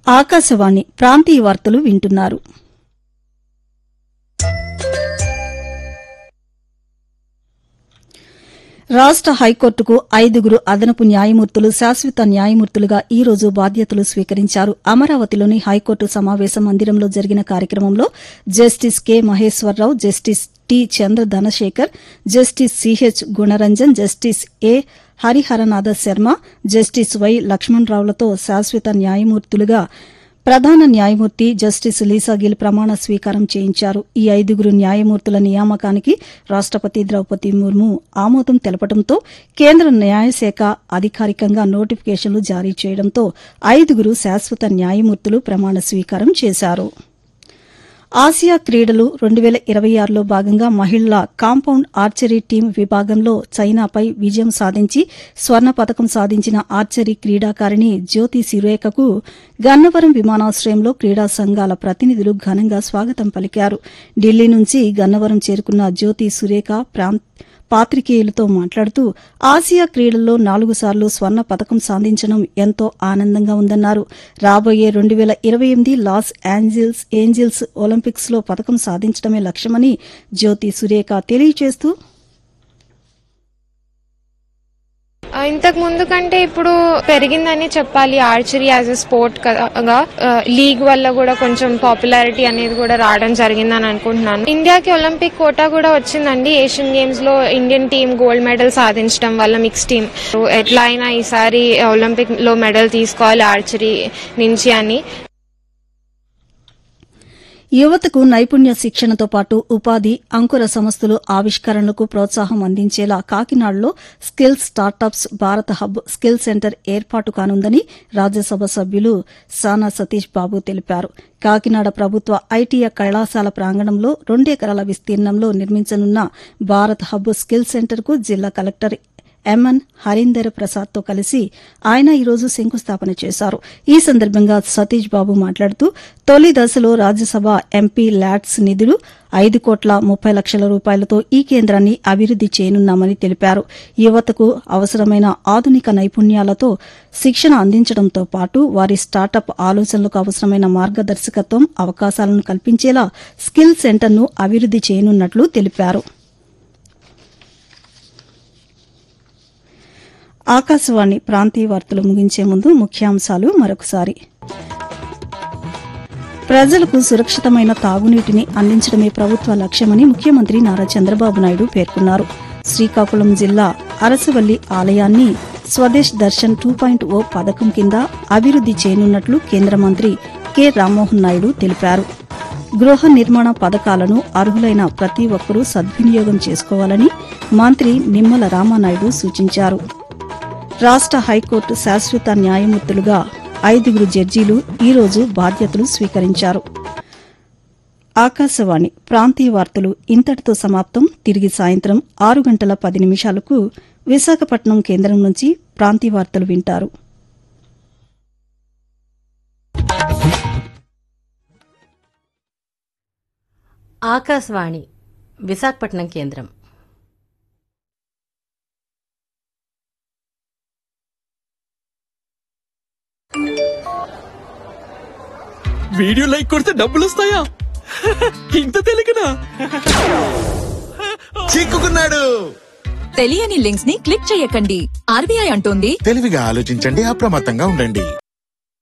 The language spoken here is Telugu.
ఆకాశవాణి ప్రాంతీయ వార్తలు వింటున్నారు రాష్ట హైకోర్టుకు ఐదుగురు అదనపు న్యాయమూర్తులు శాశ్వత న్యాయమూర్తులుగా ఈ రోజు బాధ్యతలు స్వీకరించారు అమరావతిలోని హైకోర్టు సమావేశ మందిరంలో జరిగిన కార్యక్రమంలో justice K Maheswararao justice T Chandra Dhanasekhar justice C H Gunaranjan justice A Hariharanatha Sarma justice Y లక్ష్మణరావులతో శాశ్వత న్యాయమూర్తులుగా ప్రధాన న్యాయమూర్తి జస్టిస్ లీసా గిల్ ప్రమాణ స్వీకారం చేయించారు ఈ ఐదుగురు న్యాయమూర్తుల నియామకానికి రాష్టపతి ద్రౌపది ముర్ము ఆమోదం తెలపడంతో కేంద్ర న్యాయశాఖ అధికారికంగా నోటిఫికేషన్లు జారీ చేయడంతో ఐదుగురు శాశ్వత న్యాయమూర్తులు ప్రమాణ స్వీకారం చేశారు ఆసియా క్రీడలు రెండు వేల ఇరవై ఆరులో భాగంగా మహిళల కాంపౌండ్ ఆర్చరీ టీం విభాగంలో చైనాపై విజయం సాధించి స్వర్ణ పతకం సాధించిన ఆర్చరీ క్రీడాకారిణి జ్యోతి సిరేఖకు గన్నవరం విమానాశ్రయంలో క్రీడా సంఘాల ప్రతినిధులు ఘనంగా స్వాగతం పలికారు ఢిల్లీ నుంచి గన్నవరం చేరుకున్న జ్యోతి సురేఖ ప్రాంత పాత్రికేయులతో మాట్లాడుతూ ఆసియా క్రీడల్లో నాలుగు సార్లు స్వర్ణ పతకం సాధించడం ఎంతో ఆనందంగా ఉందన్నారు రాబోయే రెండు వేల ఇరవై ఎనిమిది లాస్ ఏంజిల్స్ ఏంజిల్స్ ఒలింపిక్స్ లో పతకం సాధించడమే లక్ష్యమని జ్యోతి సురేఖ తెలియజేస్తూ ఆ, ఇంతకు ముందు కంటే ఇప్పుడు పెరిగిందని చెప్పాలి ఆర్చరీ యాజ్ ఎ స్పోర్ట్ గా ఆ, లీగ్ వల్ల కూడా కొంచెం పాపులారిటీ అనేది కూడా రావడం జరిగిందని అనుకుంటున్నాను ఇండియాకి ఒలింపిక్ కోటా కూడా వచ్చిందండి ఏషియన్ గేమ్స్ లో ఇండియన్ టీం గోల్డ్ మెడల్ సాధించడం వల్ల మిక్స్ టీం ఎట్లా అయినా ఈసారి ఒలింపిక్ లో మెడల్ తీసుకోవాలి ఆర్చరీ నుంచి అని యువతకు నైపుణ్య శిక్షణతో పాటు ఉపాధి అంకుర సంస్థలు ఆవిష్కరణలకు ప్రోత్సాహం అందించేలా కాకినాడలో skill startups Bharat hub skill centre ఏర్పాటు కానుందని రాజ్యసభ సభ్యులు సానా సతీష్ బాబు తెలిపారు కాకినాడ ప్రభుత్వ ఐటీఐ కళాశాల ప్రాంగణంలో రెండెకరాల విస్తీర్ణంలో నిర్మించనున్న భారత్ హబ్ స్కిల్ సెంటర్కు జిల్లా కలెక్టర్ ఎంఎన్ హరీందర్ ప్రసాద్ తో కలిసి ఆయన ఈరోజు శంకుస్థాపన చేశారు ఈ సందర్భంగా సతీష్ బాబు మాట్లాడుతూ తొలి దశలో రాజ్యసభ ఎంపీ ల్యాడ్స్ నిధులు ఐదు కోట్ల ముప్పై లక్షల రూపాయలతో ఈ కేంద్రాన్ని అభివృద్ది చేయనున్నామని తెలిపారు యువతకు అవసరమైన ఆధునిక నైపుణ్యాలతో శిక్షణ అందించడంతో పాటు వారి స్టార్టప్ ఆలోచనలకు అవసరమైన మార్గదర్శకత్వం అవకాశాలను కల్పించేలా స్కిల్ సెంటర్ను అభివృద్ది చేయనున్నట్లు తెలిపారు ఆకాశవాణి ప్రాంతీయ వార్తలు ముగించే ముందు ముఖ్యాంశాలు మరొకసారి ప్రజలకు సురక్షితమైన తాగునీటిని అందించడమే ప్రభుత్వ లక్ష్యమని ముఖ్యమంత్రి నారా చంద్రబాబు నాయుడు పేర్కొన్నారు శ్రీకాకుళం జిల్లా అరసవల్లి ఆలయాన్ని Swadesh Darshan two point O పథకం కింద అభివృద్ది చేయనున్నట్లు కేంద్ర మంత్రి కె రామ్మోహన్ నాయుడు తెలిపారు గృహ నిర్మాణ పథకాలను అర్హులైన ప్రతి ఒక్కరూ సద్వినియోగం చేసుకోవాలని మంత్రి నిమ్మల రామానాయుడు సూచించారు రాష్ట హైకోర్టు శాశ్వత న్యాయమూర్తులుగా ఐదుగురు జడ్జీలు ఈరోజు బాధ్యతలు స్వీకరించారు ఆకాశవాణి ప్రాంతీయ వార్తలు ఇంతటితో సమాప్తం తిరిగి సాయంత్రం ఆరు గంటల పది నిమిషాలకు విశాఖపట్నం కేంద్రం నుంచి ప్రాంతీయ వార్తలు వింటారు ఆకాశవాణి విశాఖపట్నం కేంద్రం వీడియో లైక్ కొడితే డబ్బులు వస్తాయా ఇంత తెలియకనా చిక్కుకున్నాడు తెలియని లింక్స్ ని క్లిక్ చేయకండి ఆర్బీఐ అంటోంది తెలివిగా ఆలోచించండి అప్రమత్తంగా ఉండండి